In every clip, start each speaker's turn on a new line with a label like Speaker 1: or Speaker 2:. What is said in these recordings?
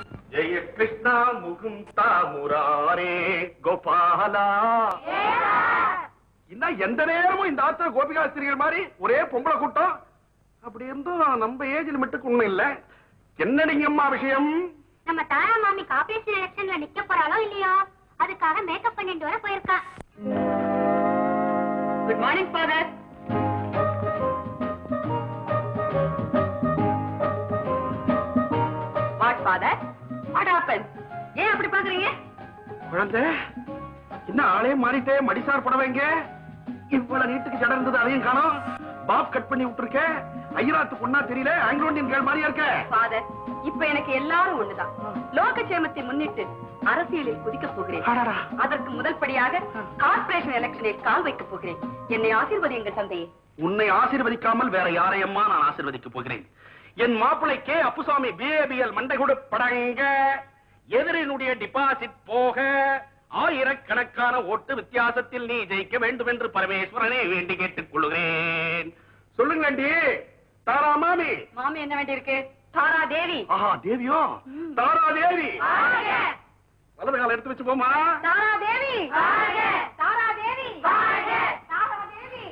Speaker 1: ஜெய கிருஷ்ணா முகுந்தா முராரே கோபாலா இன்னும் எந்த நேரமும் இந்த ஆத்திர கோபிகாஸ்திரிகள் மாதிரி ஒரே பொம்பளை கூட்டம் அப்படி இருந்தும் நம்ம ஏஜ் லிமிட்டுக்கு ஒண்ணும் இல்ல என்னடிங்க அம்மா விஷயம்
Speaker 2: நம்ம தாரா மாமி கார்பரேஷன் எலெக்ஷன்ல நிக்க போறாளோ இல்லையோ அதுக்காக மேக்கப் பண்ணிட்டு வர போயிருக்கா
Speaker 3: good morning father what father what happen ஏன் அப்படி பாக்குறீங்க
Speaker 1: குழந்தை என்ன ஆளே மாறிட்டே மடிசார் படவைங்க இவ்வளவு நீட்டுக்கு ஜட இருந்தது அதையும் காணோம் பாப் கட் பண்ணி விட்டுருக்க ஐயராத்து பொண்ணா தெரியல ஆங்கிலோ இந்தியன் கேள் மாதிரியா இருக்க
Speaker 3: ஃபாதர் இப்ப எனக்கு எல்லாரும் ஒண்ணுதான் லோகக்ஷேமத்தை முன்னிட்டு அரசியலில் குதிக்க போகிறேன்
Speaker 1: அடடா.
Speaker 3: அதற்கு முதல் படியாக கார்ப்பரேஷன் எலெக்ஷனில் கால் வைக்க போகிறேன் என்னை ஆசீர்வதியுங்கள் தந்தையே
Speaker 1: உன்னை ஆசீர்வதிக்காமல் வேற யாரையம்மா நான் ஆசீர்வதிக்க போகிறேன் என் மாப்பிளைக்கே அப்புசாமி பிஏபிஎல் மண்டை கொடு படங்க எதிரினுடைய டிபாசிட் போக ஆயிரக்கணக்கான ஓட்டு வித்தியாசத்தில் நீ ஜெயிக்க வேண்டும் என்று பரமேஸ்வரனை வேண்டி கேட்டுக் கொள்கிறேன் சொல்லுங்க ஆண்டி தாரா மாமி
Speaker 3: மாமி என்ன வேண்டியிருக்கு தாரா தேவி
Speaker 1: ஆஹா தேவியோ தாரா தேவி வலது கால எடுத்து வச்சு போமா
Speaker 3: தாரா தேவி தாரா தேவி தாரா தேவி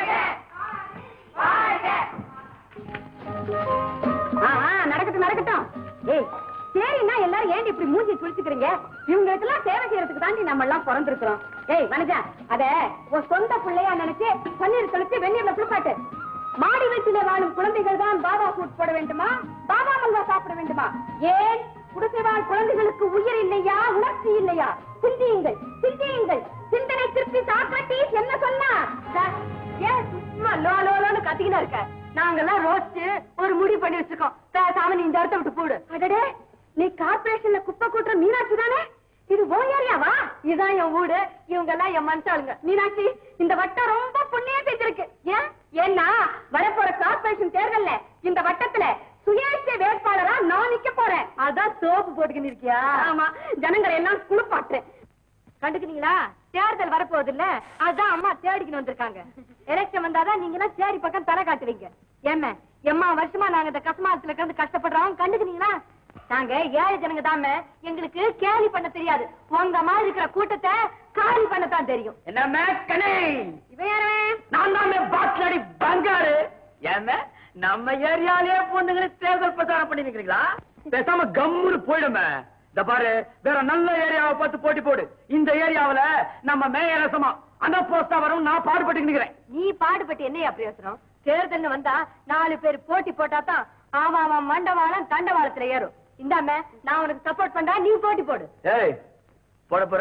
Speaker 3: நடக்கட்டும் நடக்கட்டும் ஏய் சரின்னா எல்லாரும் ஏன் இப்படி மூஞ்சி சுழிச்சுக்கிறீங்க இவங்களுக்கு எல்லாம் சேவை செய்யறதுக்கு தாண்டி நம்ம எல்லாம் பிறந்திருக்கிறோம் ஏய் வனஜா அத உன் சொந்த பிள்ளையா நினைச்சு பன்னீர் தெளிச்சு வெந்நீர்ல குளிப்பாட்டு மாடி வீட்டில வாழும் குழந்தைகள் தான் பாபா ஃபுட் போட வேண்டுமா பாபா மங்கா சாப்பிட வேண்டுமா ஏன் குடிசை வாழ் குழந்தைகளுக்கு உயிர் இல்லையா உணர்ச்சி இல்லையா சிந்தியுங்கள் சிந்தியுங்கள் சிந்தனை திருப்பி சாக்ரட்டிஸ் என்ன சொன்னா ஏன் சும்மா லோ லோலோன்னு கத்திக்கிட்டு இருக்க நாங்கெல்லாம் ரோஸ்ட் ஒரு முடிவு பண்ணி வச்சிருக்கோம் பேசாம நீ இந்த இடத்த விட்டு போடு அடடே நீ கார்பரேஷன்ல குப்பை கூட்டுற மீனாட்சி தானே இது ஓ ஏரியாவா இதான் என் வீடு இவங்க எல்லாம் என் மனுஷாளுங்க மீனாட்சி இந்த வட்டம் ரொம்ப புண்ணியம் செஞ்சிருக்கு ஏன் ஏன்னா வரப்போற கார்பரேஷன் தேர்தல்ல இந்த வட்டத்துல சுயேட்சை வேட்பாளரா நான் நிக்க போறேன் அதான் சோப்பு போட்டுக்கின்னு இருக்கியா ஆமா ஜனங்களை எல்லாம் குளிப்பாட்டுறேன் கண்டுக்கிறீங்களா தேர்தல் வரப்போகுது இல்ல அதான் அம்மா தேடிக்கின்னு வந்திருக்காங்க எலெக்ஷன் வந்தாதான் நீங்க எல்லாம் சேரி பக்கம் தலை காட்டுவீங்க ஏம்ம எம்மா வருஷமா நாங்க இந்த கஸ்மாலத்துல இருந்து கஷ்டப்படுறோம் கண்டுக்கிறீங்களா நாங்க ஏழை ஜனங்க தாம எங்களுக்கு கேலி பண்ண தெரியாது உங்க மாதிரி இருக்கிற கூட்டத்தை காலி பண்ணத்தான் தெரியும்
Speaker 4: என்ன கனே
Speaker 3: இவன் யாரவன்?
Speaker 4: நான் தான் பாட்லடி பங்காரு ஏன் நம்ம ஏரியாலயே பொண்ணுங்களுக்கு தேர்தல் பிரச்சாரம் பண்ணி நிக்கிறீங்களா பேசாம கம்முன்னு போயிடுமே இந்த பாரு வேற நல்ல ஏரியாவை பார்த்து போட்டி போடு இந்த ஏரியாவுல நம்ம மேயரசமா அந்த போஸ்டா வரும் நான் பாடுபட்டு நிக்கிறேன்
Speaker 3: நீ பாடுபட்டு என்னையா பிரயோசனம் தேர்தல்னு வந்தா நாலு பேர் போட்டி போட்டா தான் ஆமா ஆமா மண்டவாளம் தண்டவாளத்துல ஏறும் இந்தாம நான் உனக்கு சப்போர்ட் பண்றா நீ போட்டி போடு
Speaker 4: ஏய் போட போற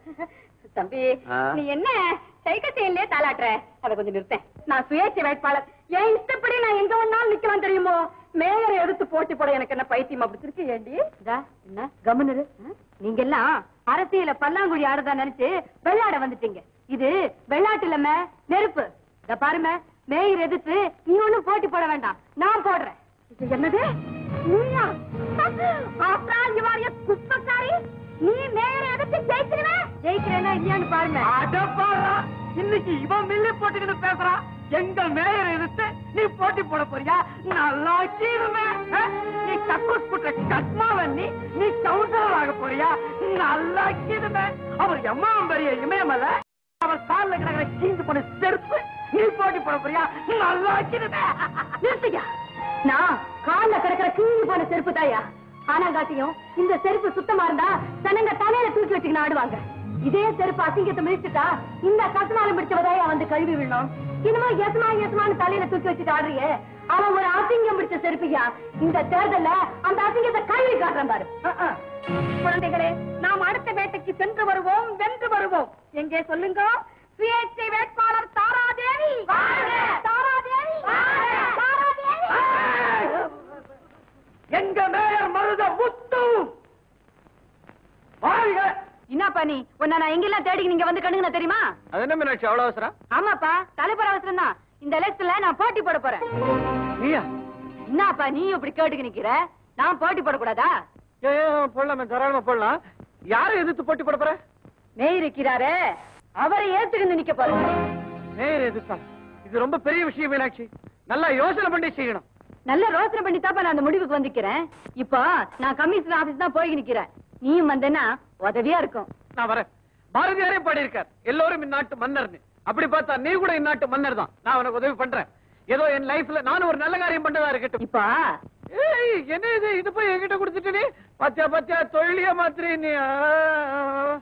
Speaker 3: தம்பி
Speaker 4: ஆ?
Speaker 3: நீ என்ன சைக்கிள் செயலே தாளாட்டுற அதை கொஞ்சம் நிறுத்தேன் நான் சுயேட்சை வேட்பாளர் என் இஷ்டப்படி நான் எங்க வேணாலும் நிக்கலாம் தெரியுமோ மேயரை எடுத்து போட்டி போட எனக்கு என்ன பைத்தியம் அப்படி இருக்கு ஏண்டி என்ன கவர்னர் நீங்க எல்லாம் அரசியல பல்லாங்குழி ஆடுறதா நினைச்சு வெள்ளாட வந்துட்டீங்க இது வெள்ளாட்டு இல்லம நெருப்பு இத பாரும மேயர் எதிர்த்து நீ ஒண்ணும் போட்டி போட வேண்டாம் நான் போடுறேன் இது என்னது நீயா ஆஃப்டர் யூ ஆர் எ குப்பக்காரி நீ மேயரை எதிர்த்து ஜெயிச்சிருவே ஜெயிக்கிறேன்னா இல்லையான்னு பாருங்க
Speaker 4: அடப்பாரா இன்னைக்கு இவன் மில்லி போட்டுக்கிட்டு பேசுறான் எங்க மேயர் எதிர்த்து நீ போட்டி போட போறியா நல்லா கீருமே நீ கக்கூஸ் புட்ட கஸ்மாவன் நீ நீ கவுன்சிலர் ஆக போறியா நல்லா கீருமே அவர் எம்மா பெரிய இமயமல்ல அவர் கால்ல கிடக்கிற கீஞ்சு போன செருப்பு நீ போட்டி போட போறியா நல்லா கீருமே
Speaker 3: நிறுத்தியா நான் கால்ல கிடக்கிற கீழி போன செருப்பு தாயா ஆனா காட்டியும் இந்த செருப்பு சுத்தமா இருந்தா ஜனங்க தலையில தூக்கி வச்சுக்கின்னு ஆடுவாங்க இதே செருப்பு அசிங்கத்தை மிதிச்சுட்டா இந்த கசனாலம் பிடிச்சவதாயா வந்து கழுவி விடணும் இனிமே எசமா எசமான்னு தலையில தூக்கி வச்சுட்டு ஆடுறியே அவன் ஒரு அசிங்கம் பிடிச்ச செருப்பியா இந்த தேர்தல்ல அந்த அசிங்கத்தை கழுவி காட்டுறேன் பாரு அஹ், அஹ். குழந்தைகளே நாம் அடுத்த வேட்டைக்கு சென்று வருவோம் வென்று வருவோம் எங்கே சொல்லுங்க சுயேட்சை வேட்பாளர் தாராதேவி தாராதேவி தாராதேவி
Speaker 4: எங்க மேயர் மருத முத்து வாழ்க
Speaker 3: என்னப்பா நீ உன்னை நான் எங்கெல்லாம் தேடி நீங்க வந்து கண்டுங்க தெரியுமா
Speaker 4: அது என்ன மீனாட்சி அவ்வளவு அவசரம்
Speaker 3: ஆமாப்பா தலைப்புற அவசரம் தான் இந்த எலெக்ஷன்ல நான் போட்டி போட போறேன்
Speaker 4: நீயா
Speaker 3: என்னப்பா நீ இப்படி கேட்டுக்கு நிக்கிற நான் போட்டி போடக்கூடாதா
Speaker 4: ஏ போடலாமே தாராளமா போடலாம் யாரை எதிர்த்து போட்டி போட போற
Speaker 3: மேயர் இருக்கிறாரே அவரை ஏத்துக்கிட்டு நிக்க போறேன்
Speaker 4: நேர் எதிர்த்தா இது ரொம்ப பெரிய விஷயம் மீனாட்சி நல்லா யோசனை பண்ணி செய்யணும்
Speaker 3: நல்ல ரோசனை பண்ணி தாப்பா நான் அந்த முடிவுக்கு வந்துக்கிறேன் இப்போ நான் கமிஷனர் ஆபீஸ் தான் போய் நிக்கிறேன் நீயும் வந்தேன்னா உதவியா இருக்கும்
Speaker 4: நான் வரேன் பாரதியாரே பாடியிருக்கார் எல்லோரும் இந்நாட்டு மன்னர்னு அப்படி பார்த்தா நீ கூட இந்நாட்டு மன்னர் தான் நான் உனக்கு உதவி பண்றேன் ஏதோ என் லைஃப்ல நானும் ஒரு நல்ல காரியம் பண்றதா இருக்கட்டும்
Speaker 3: இப்போ
Speaker 4: ஏய் என்ன இது இது போய் என்கிட்ட கொடுத்துட்டு நீ பாத்தியா பாத்தியா தொழிலிய மாத்திரி நீ ஆ, ஆ.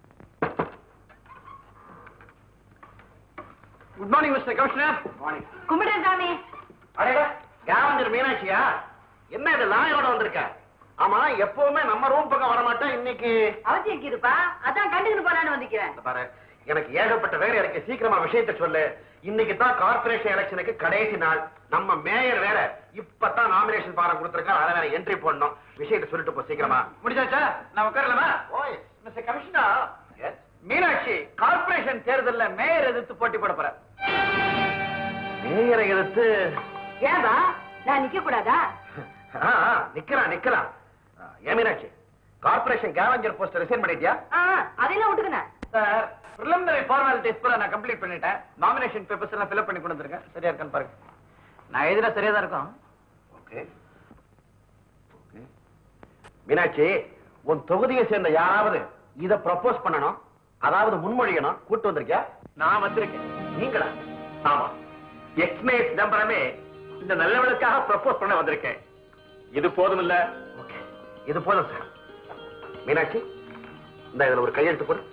Speaker 1: Good morning mister commissioner morning
Speaker 3: கும்பிடுறேன் சாமி
Speaker 1: அடேடா கேவஞ்சர் மீனாட்சியா என்ன இது லாயோட வந்திருக்க ஆமா எப்பவுமே நம்ம ரூம் பக்கம் வர மாட்டேன் இன்னைக்கு
Speaker 3: அவசியம் இருக்குதுப்பா அதான் கண்டுக்கிட்டு போலான்னு வந்துக்கிறேன்
Speaker 1: இந்த பாரு எனக்கு ஏகப்பட்ட வேலை இருக்கு சீக்கிரமா விஷயத்தை சொல்லு இன்னைக்கு தான் கார்ப்பரேஷன் எலெக்ஷனுக்கு கடைசி நாள் நம்ம மேயர் வேற இப்பதான் நாமினேஷன் ஃபாரம் கொடுத்திருக்காரு அதை வேற என்ட்ரி போடணும் விஷயத்தை சொல்லிட்டு போ சீக்கிரமா
Speaker 4: முடிஞ்சாச்சா நான் உட்காரலாமா
Speaker 1: ஓய் மிஸ்டர் கமிஷனர்
Speaker 4: மீனாட்சி கார்ப்பரேஷன் தேர்தல்ல மேயர் எதிர்த்து போட்டி போட போற
Speaker 1: மேயரை எதிர்த்து
Speaker 3: ஏன்பா நான் நிக்க கூடாதா
Speaker 1: ஆ, ஆ, நிக்கிறான் நிக்கிறான் ஆ, ஏன் Meenakshi corporation scavenger post resign பண்ணிட்டியா
Speaker 3: ஆ, அதெல்லாம் விட்டுக்கணும்
Speaker 4: சார் preliminary formalities பூரா நான் கம்ப்ளீட் பண்ணிட்டேன் நாமினேஷன் பேப்பர்ஸ் எல்லாம் ஃபில்அப் பண்ணி கொண்டு வந்திருக்கேன் சரியா இருக்கான்னு பாருங்க நான் எழுதினா சரியா தான் இருக்கும்
Speaker 1: ஓகே ஓகே. மீனாட்சி உன் தொகுதியை சேர்ந்த யாராவது இத ப்ரப்போஸ் பண்ணணும் அதாவது முன்மொழியணும் கூட்டு வந்திருக்கியா
Speaker 4: நான் வந்திருக்கேன்
Speaker 1: நீங்களா ஆமா எக்ஸ்மே சிதம்பரமே இந்த நல்லவளுக்காக ப்ரப்போஸ் பண்ண வந்திருக்கேன் இது போதும் இல்ல ஓகே இது போதும் சார் மீனாட்சி இந்த இதுல ஒரு கையெழுத்து போடு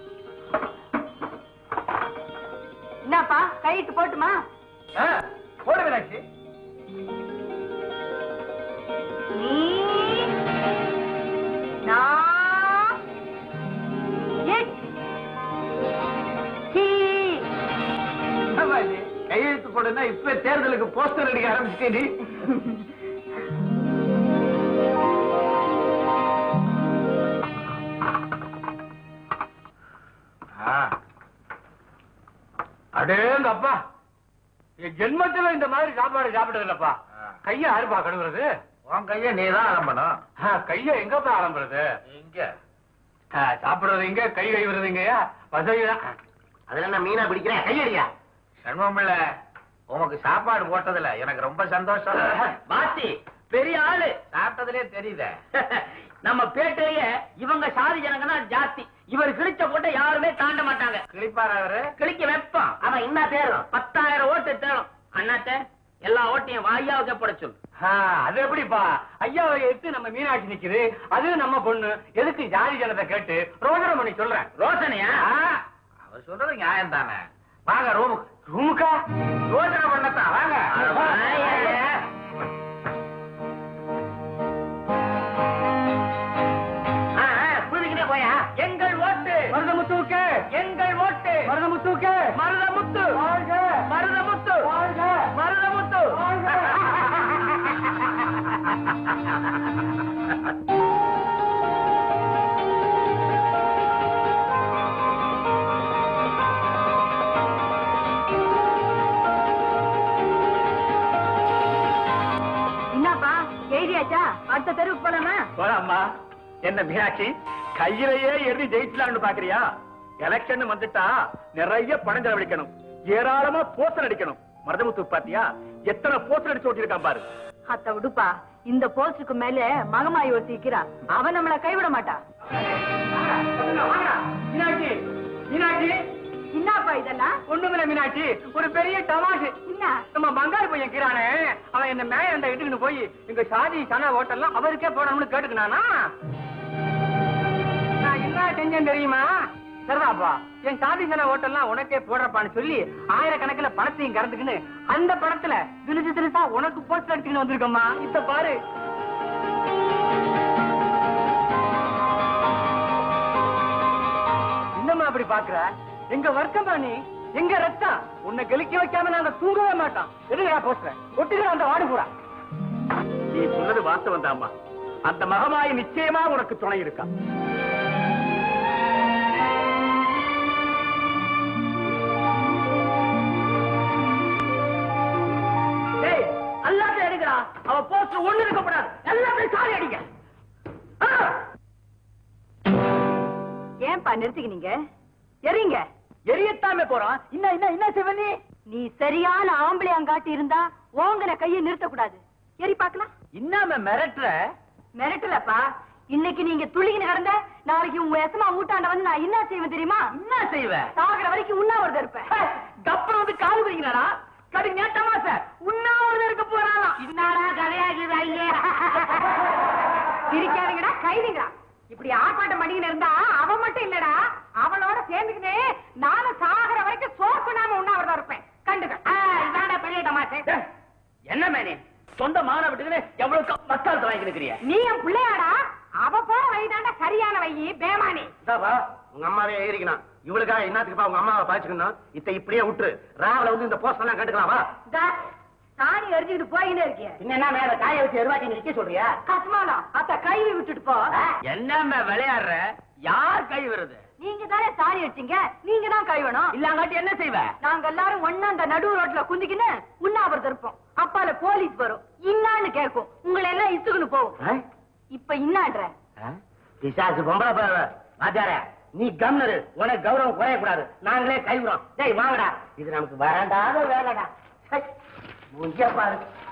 Speaker 3: என்னப்பா கையிட்டு போட்டுமா
Speaker 4: ஆ, போடு மீனாட்சி
Speaker 3: நீ நான் எட் டி
Speaker 4: ஆமா இது. கையெழுத்து போடுன்னா இப்ப தேர்தலுக்கு போஸ்டர் அடிக்க ஆரம்பிச்சிட்டே அடேங்க அப்பா என் ஜென்மத்துல இந்த மாதிரி சாப்பாடு சாப்பிட்டது இல்லப்பா கைய யாருப்பா கழுவுறது
Speaker 1: உன் கையை நீ தான் ஆரம்பணும்
Speaker 4: ஆ, கைய எங்கப்பா ஆரம்புறது
Speaker 1: இங்க
Speaker 4: ஆ, சாப்பிடுறது இங்க கை கழுவுறது இங்கயா வசதிதான்
Speaker 1: அதுல என்ன மீனா பிடிக்கிறேன் கையடியா
Speaker 4: சண்முகமில்ல
Speaker 1: உனக்கு சாப்பாடு போட்டதுல எனக்கு ரொம்ப சந்தோஷம்
Speaker 5: பாத்தி பெரிய ஆளு சாப்பிட்டதுலே தெரியுதே நம்ம பேட்டையே இவங்க சாதி ஜனங்க தான் ஜாஸ்தி இவர் கிழிச்ச போட்ட யாருமே தாண்ட மாட்டாங்க
Speaker 4: கிளிப்பாரா அவரு
Speaker 5: கிழிக்க வைப்பான் அவன் என்ன தேரும் பத்தாயிரம் ஓட்டு தேரும் அண்ணாத்த எல்லா ஓட்டையும் வாயாவுக்கு போட சொல்லு
Speaker 4: ஆ, அது எப்படிப்பா ஐயாவை எடுத்து நம்ம மீனாட்சி நிக்குது அது நம்ம பொண்ணு எதுக்கு ஜாதி ஜனத்தை கேட்டு ரோஜனம் பண்ணி சொல்றேன்
Speaker 5: ரோசனையா
Speaker 4: ஆ,
Speaker 1: அவர் சொல்றது நியாயம் தானே வாங்க ரூமுக்கு
Speaker 4: ரூமுக்கா
Speaker 1: யோசனை பண்ணத்தான் வாங்க
Speaker 5: அட வாயா. ஆ, ஆ, புரிஞ்சுக்கிட்டே போயா எங்கள் ஓட்டு
Speaker 4: மருதமுத்துவுக்கு
Speaker 5: எங்கள் ஓட்டு
Speaker 4: மருதமுத்துவுக்கு
Speaker 5: மருதமுத்து
Speaker 4: வாழ்க
Speaker 5: மருதமுத்து
Speaker 4: வாழ்க
Speaker 5: மருதமுத்து
Speaker 3: என்னப்பா எழுதியாச்சா அடுத்த தெருவுக்கு போலாமா
Speaker 1: போலாமா என்ன மீனாட்சி கையிலேயே எழுதி ஜெயிச்சலாம்னு பாக்குறியா எலெக்ஷன் வந்துட்டா நிறைய பணம் செலவழிக்கணும் ஏராளமா போஸ்டர் அடிக்கணும் மருதமுத்து பாத்தியா எத்தனை போஸ்டர் அடிச்சு ஓட்டிருக்கான் பாரு
Speaker 3: அத்த விடுப்பா இந்த போஸ்டுக்கு மேல மகமாயி ஒருத்தி இருக்கிறா அவன் நம்மள கைவிட மாட்டா
Speaker 4: மீனாட்சி மீனாட்சி
Speaker 3: என்னப்பா இதெல்லாம்
Speaker 4: ஒண்ணுமில்ல மீனாட்சி ஒரு பெரிய தமாஷு
Speaker 3: என்ன
Speaker 4: நம்ம பங்காரு பையன் கிரானே அவன் என்ன மேய அந்த இட்டுக்கிட்டு போய் எங்க சாதி சன ஹோட்டல்லாம் அவருக்கே போடணும்னு கேட்டுக்கினானா நான் என்ன செஞ்சேன் தெரியுமா சரிதாப்பா என் சாதி சன ஹோட்டல்லாம் உனக்கே போடுறப்பான்னு சொல்லி ஆயிரக்கணக்கில பணத்தையும் கறந்துக்கின்னு அந்த பணத்துல தினுசு தினுசா உனக்கு போஸ்ட் அடிச்சுக்கின்னு வந்திருக்கம்மா இப்ப பாரு என்னம்மா அப்படி பாக்குற எங்க வர்க்கமா நீ எங்க ரத்தம் உன்னை கெளிக்க வைக்காம நாங்க தூங்கவே மாட்டோம் எதுக்கா போஸ்டர் ஒட்டுக்கிற அந்த வாடு பூரா
Speaker 1: நீ சொன்னது வாஸ்தவம் தாமா அந்த மகமாயி நிச்சயமா உனக்கு துணை இருக்கா
Speaker 5: டேய் எல்லாத்தையும் எடுக்கடா அவ போஸ்டர் ஒண்ணு இருக்கக்கூடாது எல்லாத்தையும் சாரி அடிங்க ஆ!
Speaker 3: ஏன்பா நிறுத்திக்கினீங்க எறீங்க
Speaker 4: எரியத்தாமே போறான் என்ன என்ன என்ன சிவனி
Speaker 3: நீ சரியான ஆம்பளையாங்காட்டி இருந்தா ஓங்கன கையை நிறுத்த கூடாது ஏறி பார்க்கலாம்
Speaker 5: இன்னாம மிரட்டுற
Speaker 3: மிரட்டலப்பா இன்னைக்கு நீங்க துள்ளிக்கின்னு கிடந்த நாளைக்கு உங்க எசமா ஊட்டாண்ட வந்து நான் என்ன செய்வேன் தெரியுமா
Speaker 5: என்ன செய்வ
Speaker 3: சாகுற வரைக்கும் உண்ணாவிரதம் இருப்பேன்
Speaker 5: கப்பல் வந்து கால் வைங்கடா கடி நேட்டமா சார்
Speaker 3: உண்ணாவிரதம் இருக்க போறாளாம்
Speaker 2: என்னடா கதையாகுது ஐயா
Speaker 3: சிரிக்காதீங்கடா கைதிங்கடா இப்படி ஆர்ப்பாட்டம் பண்ணிக்கின்னு இருந்தா அவ மட்டும் இல்லடா அவளோட சேர்ந்துக்கினே நானும் சாகுற வரைக்கும் சோர்க்குனாம உண்ணாவிரதம் இருப்பேன் கண்டுக்க
Speaker 2: இதாடா பெரிய தமாசை
Speaker 5: என்ன மேனே சொந்த மான விட்டுக்கிட்டு எவ்வளவு க- மத்தாளத்தை வாங்கி இருக்கிறிய
Speaker 3: நீ என் பிள்ளையாடா அவ போற வழிதாண்டா சரியான வழி பேமானி
Speaker 1: இதாப்பா உங்க அம்மாவே ஏறிக்கணும் இவளுக்காக என்னத்துக்குப்பா உங்க அம்மாவை பாய்ச்சுக்கணும் இத்த இப்படியே விட்டுரு ராவில வந்து இந்த போஸ்ட் எல்லாம் கட்டுக்கலாம் வா
Speaker 3: சாணி எரிஞ்சுக்கிட்டு போயின்னு இருக்கிய
Speaker 5: என்ன மேல காய வச்சு எருவாட்டி நிக்க சொல்றியா
Speaker 3: கஸ்மானம் அத்த கைவி விட்டுட்டு போ
Speaker 5: என்ன விளையாடுற யார் கை வருது
Speaker 3: நீங்க தானே சாணி அடிச்சீங்க நீங்க தான் கழுவணும்
Speaker 5: இல்லாங்காட்டி என்ன செய்வ
Speaker 3: நாங்க எல்லாரும் ஒண்ணா அந்த நடு ரோட்ல குந்திக்கின்னு உண்ணாவிரதம் இருப்போம் அப்பால போலீஸ் வரும் இன்னான்னு கேட்கும் உங்களை எல்லாம் இசுக்குன்னு போகும் இப்ப இன்னான்ற
Speaker 5: பிசாசு பொம்பளை பாரு வாத்தியார நீ கம்னரு உனக்கு கௌரவம் குறையக்கூடாது நாங்களே கைவிடுறோம் டேய் வாங்கடா இது நமக்கு வரண்டாத வேலைடா சை, மூஞ்சியா பாரு